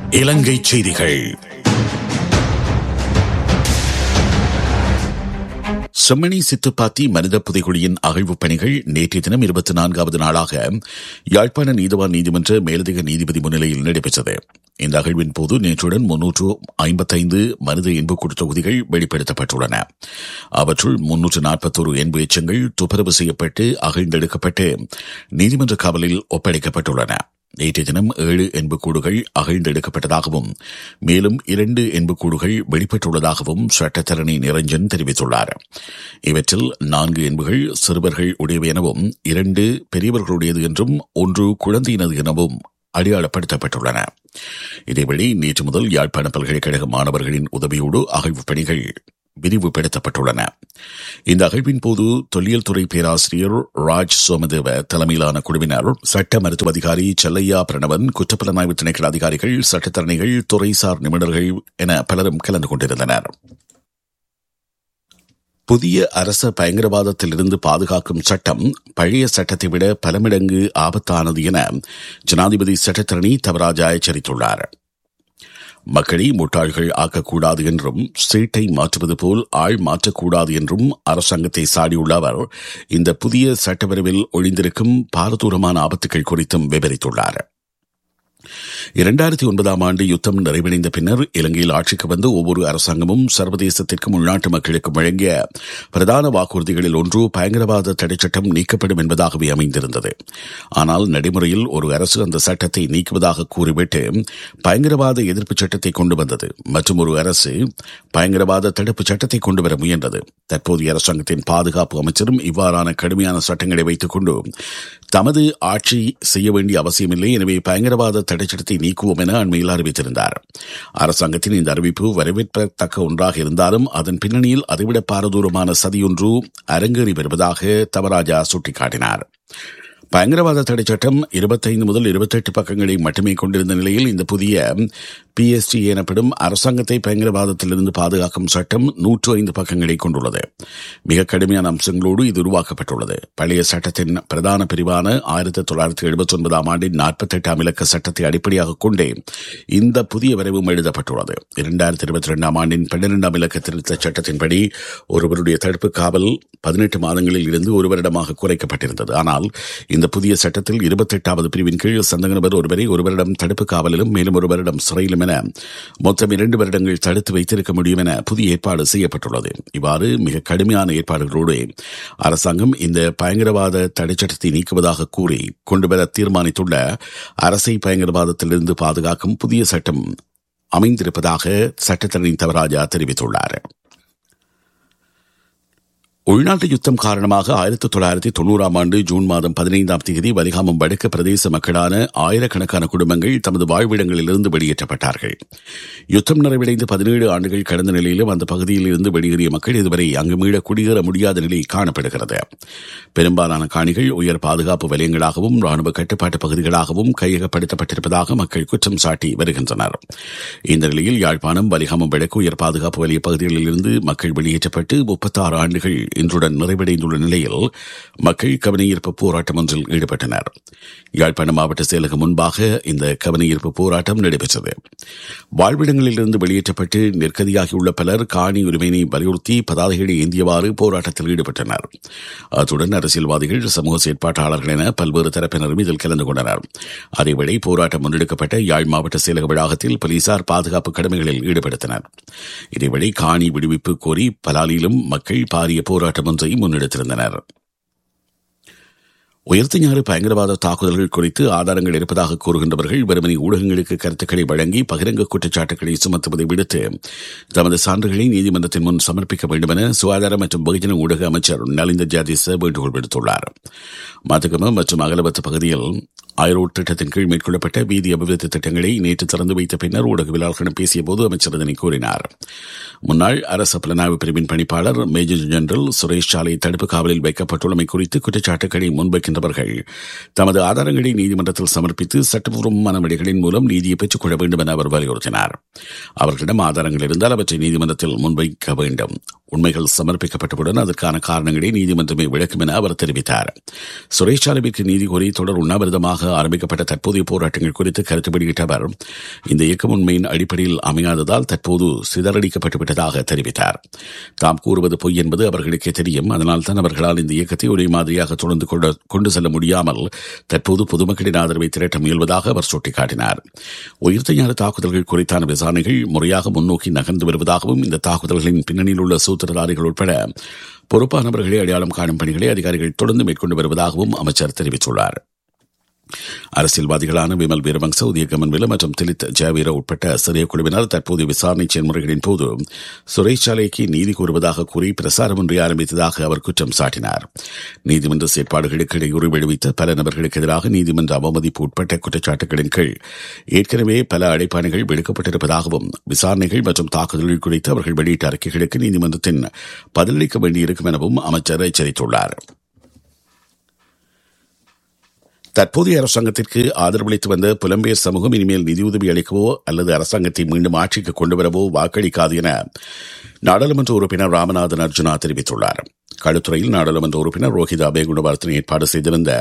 இலங்கை செய்திகள் செம்மணி சித்துப்பாத்தி மனித புதைகுழியின் அகழ்வுப் பணிகள் நேற்றைய தினம் இருபத்தி நான்காவது நாளாக யாழ்ப்பாண நீதவான் நீதிமன்ற மேலதிக நீதிபதி முன்னிலையில் நடைபெற்றது இந்த அகழ்வின் போது நேற்றுடன் முன்னூற்று ஐம்பத்தைந்து மனித எண்புக்கூடு தொகுதிகள் வெளிப்படுத்தப்பட்டுள்ளன அவற்றுள் முன்னூற்று நாற்பத்தோரு எண்பு எச்சங்கள் துப்புரவு செய்யப்பட்டு அகழ்ந்தெடுக்கப்பட்டு நீதிமன்ற காவலில் ஒப்படைக்கப்பட்டுள்ளன நேற்றைய தினம் ஏழு எண்புக்கூடுகள் அகழ்ந்தெடுக்கப்பட்டதாகவும் மேலும் இரண்டு எண்புக்கூடுகள் வெளிப்பட்டுள்ளதாகவும் சட்டத்தரணி நிரஞ்சன் தெரிவித்துள்ளார் இவற்றில் நான்கு எண்புகள் சிறுவர்கள் உடையவை எனவும் இரண்டு பெரியவர்களுடையது என்றும் ஒன்று குழந்தையினது எனவும் அடையாளப்படுத்தப்பட்டுள்ளன இதேவழி நேற்று முதல் யாழ்ப்பாண பல்கலைக்கழக மாணவர்களின் உதவியோடு அகழ்வுப் பணிகள் விரிவுபடுத்தப்பட்டுள்ளன இந்த அகழ்வின் போது தொல்லியல் துறை பேராசிரியர் ராஜ் சோமதேவ தலைமையிலான குழுவினர் சட்ட மருத்துவ அதிகாரி செல்லையா பிரணவன் குற்றப்புலனாய்வு திணைக்கள அதிகாரிகள் சட்டத்தரணிகள் துறைசார் நிபுணர்கள் என பலரும் கலந்து கொண்டிருந்தனர் புதிய அரச பயங்கரவாதத்திலிருந்து பாதுகாக்கும் சட்டம் பழைய சட்டத்தை விட பல மடங்கு ஆபத்தானது என ஜனாதிபதி சட்டத்தரணி தவராஜா எச்சரித்துள்ளார் மக்களை முட்டாள்கள் ஆக்கக்கூடாது என்றும் சீட்டை மாற்றுவது போல் ஆள் மாற்றக்கூடாது என்றும் அரசாங்கத்தை சாடியுள்ள அவர் இந்த புதிய சட்டப்பரவில் ஒழிந்திருக்கும் பாரதூரமான ஆபத்துகள் குறித்தும் விவரித்துள்ளார் இரண்டாயிரத்தி ஒன்பதாம் ஆண்டு யுத்தம் நிறைவடைந்த பின்னர் இலங்கையில் ஆட்சிக்கு வந்து ஒவ்வொரு அரசாங்கமும் சர்வதேசத்திற்கும் உள்நாட்டு மக்களுக்கும் வழங்கிய பிரதான வாக்குறுதிகளில் ஒன்று பயங்கரவாத தடைச்சட்டம் நீக்கப்படும் என்பதாகவே அமைந்திருந்தது ஆனால் நடைமுறையில் ஒரு அரசு அந்த சட்டத்தை நீக்குவதாக கூறிவிட்டு பயங்கரவாத எதிர்ப்பு சட்டத்தை கொண்டு வந்தது மற்றும் ஒரு அரசு பயங்கரவாத தடுப்பு சட்டத்தை கொண்டு வர முயன்றது தற்போதைய அரசாங்கத்தின் பாதுகாப்பு அமைச்சரும் இவ்வாறான கடுமையான சட்டங்களை வைத்துக் கொண்டு தமது ஆட்சி செய்ய வேண்டிய அவசியமில்லை எனவே பயங்கரவாத தடைச்சட்டத்தை நீக்குவோம் என அண்மையில் அறிவித்திருந்தார் அரசாங்கத்தின் இந்த அறிவிப்பு வரவேற்கத்தக்க ஒன்றாக இருந்தாலும் அதன் பின்னணியில் அதைவிட பாரதூரமான சதியொன்று அரங்கேறி வருவதாக தவராஜா சுட்டிக்காட்டினார் பயங்கரவாத தடை சட்டம் இருபத்தைந்து முதல் இருபத்தெட்டு பக்கங்களை மட்டுமே கொண்டிருந்த நிலையில் இந்த புதிய பிஎஸ்டி எனப்படும் அரசாங்கத்தை பயங்கரவாதத்திலிருந்து பாதுகாக்கும் சட்டம் நூற்று ஐந்து பக்கங்களை கொண்டுள்ளது மிக கடுமையான அம்சங்களோடு இது உருவாக்கப்பட்டுள்ளது பழைய சட்டத்தின் பிரதான பிரிவான ஆயிரத்தி தொள்ளாயிரத்தி எழுபத்தி ஒன்பதாம் ஆண்டின் நாற்பத்தி எட்டாம் இலக்க சட்டத்தை அடிப்படையாக கொண்டே இந்த புதிய வரைவும் எழுதப்பட்டுள்ளது இரண்டாயிரத்தி இருபத்தி இரண்டாம் ஆண்டின் பன்னிரெண்டாம் இலக்க திருத்த சட்டத்தின்படி ஒருவருடைய தடுப்பு காவல் பதினெட்டு மாதங்களில் இருந்து ஒரு வருடமாக குறைக்கப்பட்டிருந்தது ஆனால் இந்த புதிய சட்டத்தில் இருபத்தெட்டாவது பிரிவின் கீழ் சந்தக நபர் ஒருவரை ஒரு வருடம் தடுப்பு காவலிலும் மேலும் ஒரு வருடம் சிறையிலும் என மொத்தம் இரண்டு வருடங்கள் தடுத்து வைத்திருக்க முடியும் என புதிய ஏற்பாடு செய்யப்பட்டுள்ளது இவ்வாறு மிக கடுமையான ஏற்பாடுகளோடு அரசாங்கம் இந்த பயங்கரவாத தடை சட்டத்தை நீக்குவதாக கூறி கொண்டுவர தீர்மானித்துள்ள அரசை பயங்கரவாதத்திலிருந்து பாதுகாக்கும் புதிய சட்டம் அமைந்திருப்பதாக சட்டத்தரணி தவராஜா தெரிவித்துள்ளார் உள்நாட்டு யுத்தம் காரணமாக ஆயிரத்தி தொள்ளாயிரத்தி தொண்ணூறாம் ஆண்டு ஜூன் மாதம் பதினைந்தாம் தேதி வலிகாமம் வடக்கு பிரதேச மக்களான ஆயிரக்கணக்கான குடும்பங்கள் தமது வாழ்விடங்களிலிருந்து வெளியேற்றப்பட்டார்கள் யுத்தம் நிறைவடைந்து பதினேழு ஆண்டுகள் கடந்த நிலையிலும் அந்த பகுதியில் இருந்து வெளியேறிய மக்கள் இதுவரை அங்கு மீள குடியேற முடியாத நிலை காணப்படுகிறது பெரும்பாலான காணிகள் உயர் பாதுகாப்பு வலயங்களாகவும் ராணுவ கட்டுப்பாட்டு பகுதிகளாகவும் கையகப்படுத்தப்பட்டிருப்பதாக மக்கள் குற்றம் சாட்டி வருகின்றனர் இந்த நிலையில் யாழ்ப்பாணம் வலிகாமம் வடக்கு உயர் பாதுகாப்பு வலய பகுதிகளில் இருந்து மக்கள் வெளியேற்றப்பட்டு முப்பத்தாறு ஆண்டுகள் இன்றுடன் நிறைவடைந்துள்ள நிலையில் மக்கள் கவனஈர்ப்பு போராட்டம் ஒன்றில் ஈடுபட்டனர் யாழ்ப்பாணம் மாவட்ட செயலகம் முன்பாக இந்த கவனஈர்ப்பு போராட்டம் நடைபெற்றது வாழ்விடங்களிலிருந்து வெளியேற்றப்பட்டு நிற்கதியாகியுள்ள பலர் காணி உரிமையினை வலியுறுத்தி பதாதைகளை ஏந்தியவாறு போராட்டத்தில் ஈடுபட்டனர் அத்துடன் அரசியல்வாதிகள் சமூக செயற்பாட்டாளர்கள் என பல்வேறு தரப்பினரும் இதில் கலந்து கொண்டனர் அதேவேளை போராட்டம் முன்னெடுக்கப்பட்ட யாழ் மாவட்ட செயலக வளாகத்தில் போலீசார் பாதுகாப்பு கடமைகளில் ஈடுபடுத்தினர் இதேவேளை காணி விடுவிப்பு கோரி பலாலியிலும் மக்கள் பாரிய போராட்டம் ஒன்றை முன்னெடுத்திருந்தனர் உயர்த்தஞாறு பயங்கரவாத தாக்குதல்கள் குறித்து ஆதாரங்கள் இருப்பதாக கூறுகின்றவர்கள் வெறுமனே ஊடகங்களுக்கு கருத்துக்களை வழங்கி பகிரங்க குற்றச்சாட்டுகளை சுமத்துவதை விடுத்து தமது சான்றுகளை நீதிமன்றத்தின் முன் சமர்ப்பிக்க வேண்டும் என சுகாதார மற்றும் பகுஜன ஊடக அமைச்சர் நலிந்த ஜாதிச வேண்டுகோள் விடுத்துள்ளார் மதுகம மற்றும் அகலபத்து பகுதியில் ஆயிரோட் திட்டத்தின் கீழ் மேற்கொள்ளப்பட்ட வீதி அபிவிருத்தி திட்டங்களை நேற்று திறந்து வைத்த பின்னர் ஊடகவியலாளர்களிடம் பேசிய போது அமைச்சர் இதனை கூறினார் முன்னாள் அரசு புலனாய்வு பிரிவின் பணிப்பாளர் மேஜர் ஜெனரல் சுரேஷ் சாலை தடுப்பு காவலில் வைக்கப்பட்டுள்ளமை குறித்து குற்றச்சாட்டுகளை முன்வைக்கின்றவர்கள் தமது ஆதாரங்களை நீதிமன்றத்தில் சமர்ப்பித்து சட்டப்பூர்வமான வழிகளின் மூலம் நீதியை பெற்றுக் கொள்ள வேண்டும் என அவர் வலியுறுத்தினார் அவர்களிடம் ஆதாரங்கள் இருந்தால் அவற்றை நீதிமன்றத்தில் முன்வைக்க வேண்டும் உண்மைகள் சமர்ப்பிக்கப்பட்டவுடன் அதற்கான காரணங்களை நீதிமன்றமே விளக்கும் என அவர் தெரிவித்தார் சிறைச்சாலைக்கு நீதி கோரி தொடர் உண்ணாவிரதமாக ஆரம்பிக்கப்பட்ட தற்போதைய போராட்டங்கள் குறித்து கருத்து வெளியிட்ட அவர் இந்த இயக்கம் உண்மையின் அடிப்படையில் அமையாததால் தற்போது சிதறடிக்கப்பட்டுவிட்டதாக தெரிவித்தார் தாம் கூறுவது பொய் என்பது அவர்களுக்கே தெரியும் அதனால் தான் அவர்களால் இந்த இயக்கத்தை ஒரே மாதிரியாக தொடர்ந்து கொண்டு செல்ல முடியாமல் தற்போது பொதுமக்களின் ஆதரவை திரட்ட முயல்வதாக அவர் சுட்டிக்காட்டினார் உயிர்த்த தாக்குதல்கள் குறித்தான விசாரணைகள் முறையாக முன்னோக்கி நகர்ந்து வருவதாகவும் இந்த தாக்குதல்களின் பின்னணியில் உள்ள சூத்திரதாரிகள் உட்பட பொறுப்பானவர்களை அடையாளம் காணும் பணிகளை அதிகாரிகள் தொடர்ந்து மேற்கொண்டு வருவதாகவும் அமைச்சர் தெரிவித்துள்ளார் அரசியல்வாதிகளான விமல் வீரவங்ச உதயகமன் வில மற்றும் திலித் ஜாவீர உட்பட்ட சிறிய குழுவினர் தற்போது விசாரணை செயல்முறைகளின் போது சிறைச்சாலைக்கு நீதி கூறுவதாக கூறி பிரசாரம் ஒன்றை ஆரம்பித்ததாக அவர் குற்றம் சாட்டினார் நீதிமன்ற செயற்பாடுகளுக்கு இடையூறு விடுவித்த பல நபர்களுக்கு எதிராக நீதிமன்ற அவமதிப்பு உட்பட்ட குற்றச்சாட்டுகளின் கீழ் ஏற்கனவே பல அடைப்பாணைகள் விடுக்கப்பட்டிருப்பதாகவும் விசாரணைகள் மற்றும் தாக்குதல்கள் குறித்து அவர்கள் வெளியிட்ட அறிக்கைகளுக்கு நீதிமன்றத்தின் பதிலளிக்க வேண்டியிருக்கும் எனவும் அமைச்சர் எச்சரித்துள்ளார் தற்போதைய அரசாங்கத்திற்கு ஆதரவளித்து வந்த புலம்பெயர் சமூகம் இனிமேல் நிதியுதவி அளிக்கவோ அல்லது அரசாங்கத்தை மீண்டும் ஆட்சிக்கு கொண்டுவரவோ வாக்களிக்காது என நாடாளுமன்ற உறுப்பினர் ராமநாதன் அர்ஜுனா தெரிவித்துள்ளார் களுத்துறையில் நாடாளுமன்ற உறுப்பினர் ரோஹிதா பேகுண்டவார்த்தன் ஏற்பாடு செய்திருந்த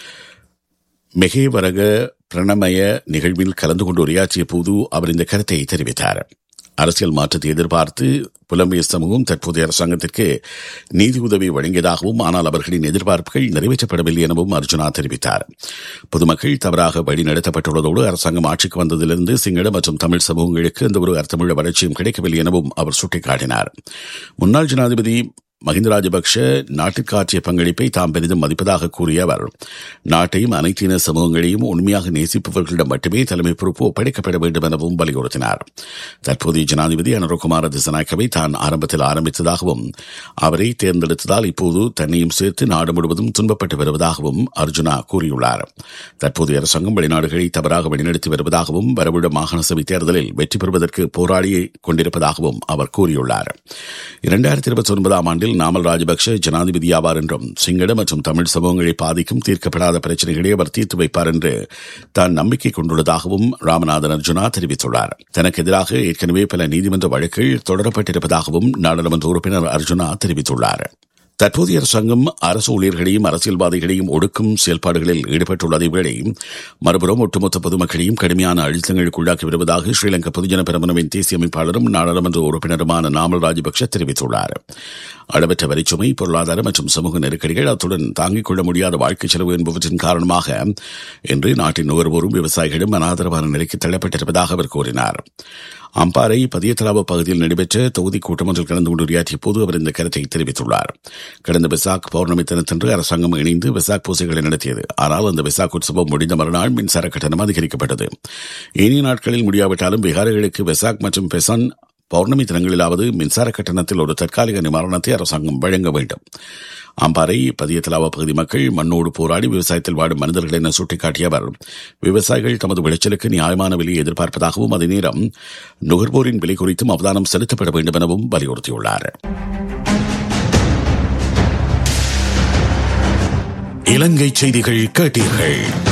மெகேவரக பிரணமய நிகழ்வில் கலந்து கொண்டு உரையாற்றிய போது அவர் இந்த கருத்தை தெரிவித்தார் அரசியல் மாற்றத்தை எதிர்பார்த்து புலம்பெயர் சமூகம் தற்போதைய அரசாங்கத்திற்கு நீதி உதவி வழங்கியதாகவும் ஆனால் அவர்களின் எதிர்பார்ப்புகள் நிறைவேற்றப்படவில்லை எனவும் அர்ஜுனா தெரிவித்தார் பொதுமக்கள் தவறாக வழிநடத்தப்பட்டுள்ளதோடு அரசாங்கம் ஆட்சிக்கு வந்ததிலிருந்து சிங்கள மற்றும் தமிழ் சமூகங்களுக்கு எந்த ஒரு அர்த்தமுள்ள வளர்ச்சியும் கிடைக்கவில்லை எனவும் அவர் சுட்டிக்காட்டினார் முன்னாள் ஜனாதிபதி மஹிந்த ராஜபக்ஷ நாட்டிற்கு ஆற்றிய பங்களிப்பை தாம் பெரிதும் மதிப்பதாக கூறிய அவர் நாட்டையும் அனைத்தின சமூகங்களையும் உண்மையாக நேசிப்பவர்களிடம் மட்டுமே தலைமை பொறுப்பு ஒப்படைக்கப்பட வேண்டும் எனவும் வலியுறுத்தினார் தற்போதைய ஜனாதிபதி அனுரகுமார திசநாயக்கவை தான் ஆரம்பத்தில் ஆரம்பித்ததாகவும் அவரை தேர்ந்தெடுத்ததால் இப்போது தன்னையும் சேர்த்து நாடு முழுவதும் துன்பப்பட்டு வருவதாகவும் அர்ஜுனா கூறியுள்ளார் தற்போதைய அரசாங்கம் வெளிநாடுகளை தவறாக வழிநடத்தி வருவதாகவும் வரவுள்ள மாகாண சபை தேர்தலில் வெற்றி பெறுவதற்கு போராடி கொண்டிருப்பதாகவும் அவர் கூறியுள்ளார் இரண்டாயிரத்தி இருபத்தி ஒன்பதாம் ஆண்டில் நாமல் ராஜபக்ஷ ஜனாதிபதியாவார் என்றும் சிங்கள மற்றும் தமிழ் சமூகங்களை பாதிக்கும் தீர்க்கப்படாத பிரச்சனைகளை அவர் தீர்த்து வைப்பார் என்று தான் நம்பிக்கை கொண்டுள்ளதாகவும் ராமநாதன் அர்ஜுனா தெரிவித்துள்ளார் தனக்கு எதிராக ஏற்கனவே பல நீதிமன்ற வழக்குகள் தொடரப்பட்டிருப்பதாகவும் நாடாளுமன்ற உறுப்பினர் அர்ஜுனா தெரிவித்துள்ளார் தற்போதைய அரசாங்கம் அரசு ஊழியர்களையும் அரசியல்வாதிகளையும் ஒடுக்கும் செயல்பாடுகளில் ஈடுபட்டுள்ளதை வேளை மறுபுறம் ஒட்டுமொத்த பொதுமக்களையும் கடுமையான அழுத்தங்களுக்கு உள்ளாக்கி வருவதாக ஸ்ரீலங்கா பொதுஜன பெரமுனவின் தேசிய அமைப்பாளரும் நாடாளுமன்ற உறுப்பினருமான நாமல் ராஜபக்ஷ தெரிவித்துள்ளார் அளவற்ற வரிச்சுமை பொருளாதார மற்றும் சமூக நெருக்கடிகள் அத்துடன் தாங்கிக் கொள்ள முடியாத வாழ்க்கை செலவு என்பவற்றின் காரணமாக இன்று நாட்டின் நுகர்வோரும் விவசாயிகளும் அனாதரவான நிலைக்கு தள்ளப்பட்டிருப்பதாக அவர் கூறினார் அம்பாறை பதியத்தலாவ பகுதியில் நடைபெற்ற தொகுதி கூட்டம் ஒன்றில் கலந்து கொண்டு உரையாற்றிய போது அவர் இந்த கருத்தை தெரிவித்துள்ளார் கடந்த விசாக் பௌர்ணமி தினத்தன்று அரசாங்கம் இணைந்து விசாக் பூசைகளை நடத்தியது ஆனால் அந்த விசாக் உற்சவம் முடிந்த மறுநாள் மின்சார கட்டணம் அதிகரிக்கப்பட்டது இனிய நாட்களில் முடியாவிட்டாலும் பீகாரிகளுக்கு விசாக் மற்றும் பெசான் பௌர்ணமி தினங்களிலாவது மின்சார கட்டணத்தில் ஒரு தற்காலிக நிவாரணத்தை அரசாங்கம் வழங்க வேண்டும் அம்பாறை பதியத்தலாவா பகுதி மக்கள் மண்ணோடு போராடி விவசாயத்தில் வாடும் மனிதர்கள் என சுட்டிக்காட்டிய அவர் விவசாயிகள் தமது விளைச்சலுக்கு நியாயமான விலையை எதிர்பார்ப்பதாகவும் அதே நேரம் நுகர்வோரின் விலை குறித்தும் அவதானம் செலுத்தப்பட வேண்டும் எனவும் வலியுறுத்தியுள்ளார் இலங்கை செய்திகள் கேட்டீர்கள்